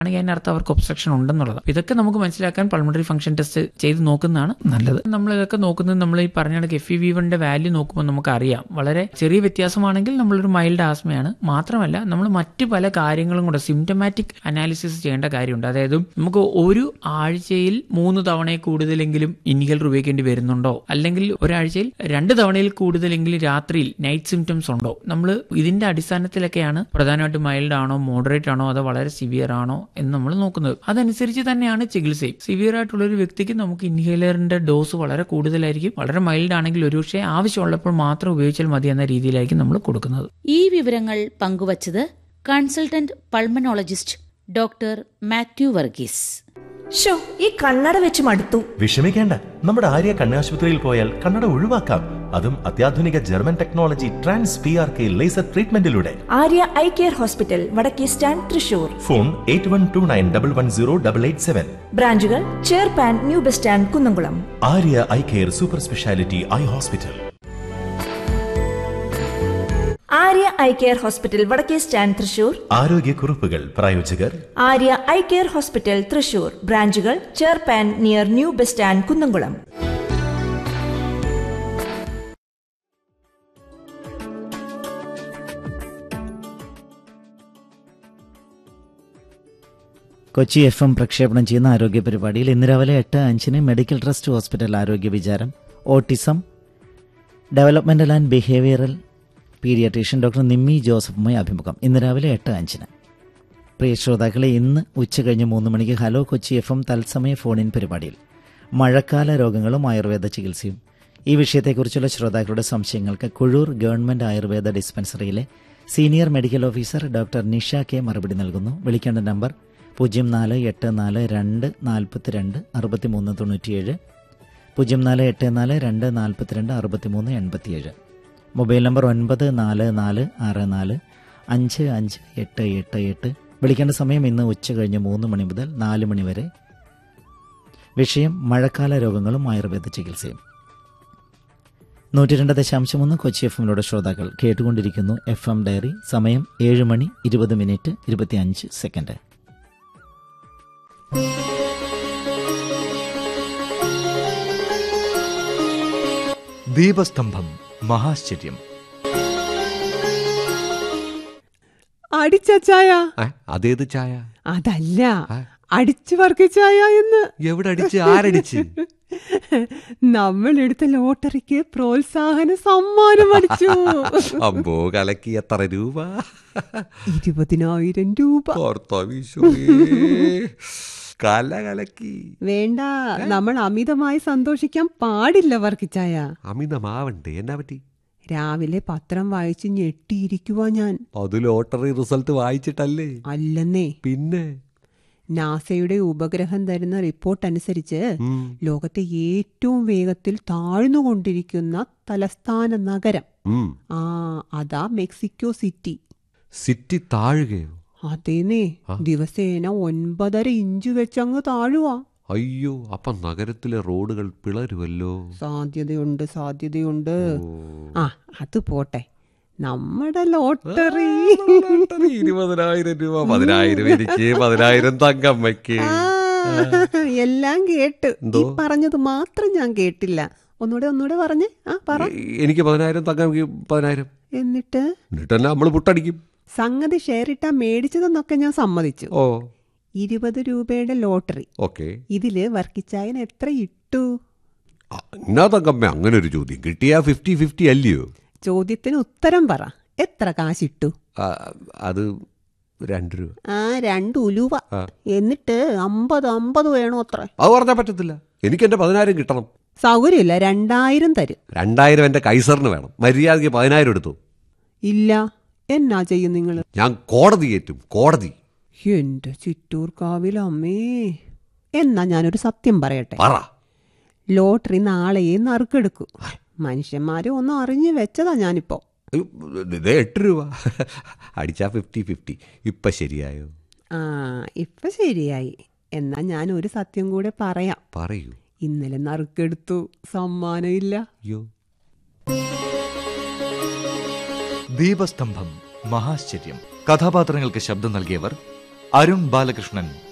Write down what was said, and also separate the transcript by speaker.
Speaker 1: ആണെങ്കിൽ അതിനർത്ഥം അവർക്ക് ഒബ്സ്ട്രക്ഷൻ ഉണ്ടെന്നുള്ളത് ഇതൊക്കെ നമുക്ക് മനസ്സിലാക്കാൻ പൾമണറി ഫംഗ്ഷൻ ടെസ്റ്റ് ചെയ്ത് നോക്കുന്നതാണ് നല്ലത് നമ്മൾ ഇതൊക്കെ നോക്കുന്നത് നമ്മൾ ഈ പറഞ്ഞ കണക്ക് എഫ് ഇ വി വണ്ണിന്റെ വാല്യൂ നോക്കുമ്പോൾ നമുക്ക് അറിയാം വളരെ ചെറിയ വ്യത്യാസമാണെങ്കിൽ നമ്മളൊരു മൈൽഡ് ആസ്മയാണ് മാത്രമല്ല നമ്മൾ മറ്റ് പല കാര്യങ്ങളും കൂടെ സിംറ്റമാറ്റിക് അനാലിസിസ് ചെയ്യേണ്ട കാര്യമുണ്ട് അതായത് നമുക്ക് ഒരു ആഴ്ചയിൽ മൂന്ന് തവണയിൽ കൂടുതലെങ്കിലും ഇൻഹേലർ ഉപയോഗിക്കേണ്ടി വരുന്നുണ്ടോ അല്ലെങ്കിൽ ഒരാഴ്ചയിൽ രണ്ട് തവണയിൽ കൂടുതലെങ്കിലും രാത്രിയിൽ നൈറ്റ് സിംറ്റംസ് ഉണ്ടോ നമ്മൾ ഇതിന്റെ അടിസ്ഥാനത്തിലൊക്കെയാണ് പ്രധാനമായിട്ടും മൈൽഡ് ആണോ മോഡറേറ്റ് ആണോ അതോ വളരെ സിവിയർ ആണോ എന്ന് നമ്മൾ നോക്കുന്നത് അതനുസരിച്ച് തന്നെയാണ് ചികിത്സയും സിവിയർ ആയിട്ടുള്ള ഒരു വ്യക്തിക്ക് നമുക്ക് ഇൻഹേലറിന്റെ ഡോസ് വളരെ കൂടുതലായിരിക്കും വളരെ മൈൽഡ് ആണെങ്കിൽ ഒരുപക്ഷെ ആവശ്യമുള്ളപ്പോൾ മാത്രം ഉപയോഗിച്ചാൽ മതി എന്ന രീതിയിലായിരിക്കും നമ്മൾ കൊടുക്കുന്നത്
Speaker 2: ഈ വിവരങ്ങൾ പങ്കുവച്ചത് consultant pulmonologist doctor Mathew Varghese
Speaker 3: ഷോ ഈ കണ്ണട വെച്ച് മടുത്തു
Speaker 4: വിഷമിക്കേണ്ട നമ്മുടെ ആര്യ കണ്ണാശുപത്രിയിൽ പോയാൽ കണ്ണട ഒഴിവാക്കാം അതും അത്യാധുനിക German technology trans P R K laser ട്രീറ്റ്മെന്റിലൂടെ
Speaker 3: ആര്യ ഐ കെയർ ഹോസ്പിറ്റൽ വടക്കേ stand Thrissur
Speaker 4: phone eight one two nine double one zero double eight seven
Speaker 3: ബ്രാഞ്ചുകൾ ചേർപ്പാൻ new bus stand Kunnamkulam
Speaker 4: Arya eye care super speciality eye hospital
Speaker 3: Arya eye care hospital വടക്കേ stand Thrissur
Speaker 4: ആരോഗ്യക്കുറിപ്പുകൾ പ്രായോജകർ
Speaker 3: Arya eye care hospital Thrissur ബ്രാഞ്ചുകൾ ചേർപ്പാൻ near new bus stand Kunnamkulam
Speaker 5: Kochi F M പ്രക്ഷേപണം ചെയ്യുന്ന ആരോഗ്യ പരിപാടിയിൽ ഇന്ന് രാവിലെ എട്ട് അഞ്ചിന് മെഡിക്കൽ ട്രസ്റ്റ് ഹോസ്പിറ്റൽ ആരോഗ്യ വിചാരം autism developmental and behavioural paediatrician doctor Nimmi ജോസഫുമായി അഭിമുഖം ഇന്ന് രാവിലെ എട്ട് അഞ്ചിന് പ്രിയ ശ്രോതാക്കളെ ഇന്ന് ഉച്ചകഴിഞ്ഞ് മൂന്ന് മണിക്ക് ഹലോ കൊച്ചി എഫ് എം തത്സമയ ഫോണിൻ പരിപാടിയിൽ മഴക്കാല രോഗങ്ങളും ആയുർവേദ ചികിത്സയും ഈ വിഷയത്തെക്കുറിച്ചുള്ള ശ്രോതാക്കളുടെ സംശയങ്ങൾക്ക് കുഴൂർ ഗവൺമെന്റ് ആയുർവേദ ഡിസ്പെൻസറിയിലെ senior medical officer doctor Nisha K മറുപടി നൽകുന്നു വിളിക്കേണ്ട നമ്പർ പൂജ്യം നാല് എട്ട് നാല് രണ്ട് നാൽപ്പത്തിരണ്ട് അറുപത്തിമൂന്ന് തൊണ്ണൂറ്റിയേഴ് പൂജ്യം നാല് എട്ട് നാല് രണ്ട് നാൽപ്പത്തിരണ്ട് അറുപത്തിമൂന്ന് എൺപത്തിയേഴ് മൊബൈൽ നമ്പർ ഒൻപത് നാല് നാല് ആറ് നാല് അഞ്ച് അഞ്ച് എട്ട് എട്ട് എട്ട് വിളിക്കേണ്ട സമയം ഇന്ന് ഉച്ച കഴിഞ്ഞ് മൂന്ന് മണി മുതൽ നാല് മണി വരെ വിഷയം മഴക്കാല രോഗങ്ങളും ആയുർവേദ ചികിത്സയും നൂറ്റി രണ്ട് ദശാംശം ഒന്ന് കൊച്ചി എഫ് എമ്മിലൂടെ ശ്രോതാക്കൾ കേട്ടുകൊണ്ടിരിക്കുന്നു എഫ് എം ഡയറി സമയം ഏഴ് മണി ഇരുപത് മിനിറ്റ് ഇരുപത്തിയഞ്ച് സെക്കൻഡ്
Speaker 6: ദീപസ്തംഭം മഹാശ്ചര്യം
Speaker 7: അടിച്ച ചായ
Speaker 8: ഏ, അതേത് ചായ
Speaker 7: അതല്ല
Speaker 8: ആ.
Speaker 7: അടിച്ചു വർഗ ചായ എന്ന്
Speaker 8: എവിടെ അടിച്ച് ആരടിച്ച്
Speaker 7: നമ്മൾ എടുത്ത ലോട്ടറിക്ക് പ്രോത്സാഹന സമ്മാനം അടിച്ചു
Speaker 8: അമ്പോ കലക്കി എത്ര രൂപ
Speaker 7: ഇരുപതിനായിരം രൂപ
Speaker 8: കർത്താവിശോയേ. കല കലക്കി
Speaker 7: വേണ്ട നമ്മൾ അമിതമായി സന്തോഷിക്കാൻ പാടില്ല വർക്കിച്ചായ
Speaker 8: അമിതമാവണ്ടേ എന്നാ പറ്റി
Speaker 7: രാവിലെ പത്രം വായിച്ച് ഞെട്ടിയിരിക്കുവാ ഞാൻ
Speaker 8: അത് ലോട്ടറി റിസൾട്ട് വായിച്ചിട്ടല്ലേ
Speaker 7: അല്ലെന്നേ
Speaker 8: പിന്നെ
Speaker 7: നാസയുടെ ഉപഗ്രഹം തരുന്ന റിപ്പോർട്ട് അനുസരിച്ച്
Speaker 8: ഉം.
Speaker 7: ലോകത്തെ ഏറ്റവും വേഗത്തിൽ താഴ്ന്നുകൊണ്ടിരിക്കുന്ന തലസ്ഥാന നഗരം
Speaker 8: ഉം.
Speaker 7: ആ അതാ മെക്സിക്കോ സിറ്റി
Speaker 8: സിറ്റി താഴുകയോ
Speaker 7: അതേന്നേ
Speaker 8: ആ.
Speaker 7: ദിവസേന ഒൻപതര ഇഞ്ച് വെച്ചങ്ങ് താഴുവാ
Speaker 8: അയ്യോ അപ്പം നഗരത്തിലെ റോഡുകൾ പിളരുമല്ലോ
Speaker 7: സാധ്യതയുണ്ട് സാധ്യതയുണ്ട്
Speaker 8: ഓ.
Speaker 7: ആ അത് പോട്ടെ നമ്മുടെ ലോട്ടറി
Speaker 8: ലോട്ടറി ഇരുപതിനായിരം രൂപ പതിനായിരം എനിക്ക് പതിനായിരം തങ്കമ്മയ്ക്ക്
Speaker 7: ആ, എല്ലാം കേട്ട്
Speaker 8: എന്തോ?
Speaker 7: ഈ പറഞ്ഞത് മാത്രം ഞാൻ കേട്ടില്ല ഒന്നുകൂടെ ഒന്നുകൂടെ പറഞ്ഞേ ആ പറ
Speaker 8: എ- എനിക്ക് പതിനായിരം തങ്കമ്മയ്ക്ക് പതിനായിരം
Speaker 7: എന്നിട്ട്
Speaker 8: എന്നിട്ട് തന്നെ നമ്മൾ പുട്ടടിക്കും
Speaker 7: സംഗതി ഷെയറിട്ടാ മേടിച്ചതെന്നൊക്കെ ഞാൻ സമ്മതിച്ചു
Speaker 8: ഓ
Speaker 7: ഇരുപത് രൂപയുടെ ലോട്ടറി
Speaker 8: ഓക്കെ
Speaker 7: ഇതില് വർക്കിച്ചായൻ എത്ര ഇട്ടു
Speaker 8: എന്നാ തങ്കമ്മ അങ്ങനെ ഒരു ചോദ്യം കിട്ടിയാ ഫിഫ്റ്റി ഫിഫ്റ്റി അല്ലയോ
Speaker 7: ചോദ്യത്തിന് ഉത്തരം പറ എത്ര കാശിട്ടു
Speaker 8: ആ, അത് രണ്ട് രൂപ
Speaker 7: ആ രണ്ട് ഉലുവ
Speaker 8: ആ.
Speaker 7: എന്നിട്ട് അമ്പത് അമ്പത് വേണോ അത്ര
Speaker 8: അത് പറഞ്ഞാൽ പറ്റത്തില്ല എനിക്ക് എന്റെ പതിനായിരം കിട്ടണം
Speaker 7: സൗകര്യമില്ല രണ്ടായിരം തരും
Speaker 8: രണ്ടായിരം എന്റെ കൈസറിന് വേണം മര്യാദയ്ക്ക് പതിനായിരം എടുത്തു
Speaker 7: ഇല്ല എന്നാ ചെയ്യും നിങ്ങൾ
Speaker 8: ഞാൻ കോടതി കയറ്റും കോടതി
Speaker 7: എന്റെ ചിറ്റൂർ കാവിൽ അമ്മേ എന്നാ ഞാനൊരു സത്യം പറയട്ടെ
Speaker 8: പറ
Speaker 7: ലോട്ടറി നാളെയേ നറുക്കെടുക്കൂ മനുഷ്യന്മാരെ ഒന്ന് അറിഞ്ഞു വെച്ചതാ ഞാനിപ്പോ
Speaker 8: അയ്യോ, ഇതേ എട്ട് രൂപ അടിച്ചാ ഫിഫ്റ്റി ഫിഫ്റ്റി ഇപ്പൊ ശരിയായോ
Speaker 7: ആ ഇപ്പൊ ശരിയായി എന്നാ ഞാൻ ഒരു സത്യം കൂടെ പറയാം
Speaker 8: പറയൂ
Speaker 7: ഇന്നലെ നറുക്കെടുത്തു സമ്മാനം ഇല്ല
Speaker 8: അയ്യോ
Speaker 6: ദീപസ്തംഭം മഹാശ്ചര്യം കഥാപാത്രങ്ങൾക്ക് ശബ്ദം നൽകിയവർ അരുൺ ബാലകൃഷ്ണൻ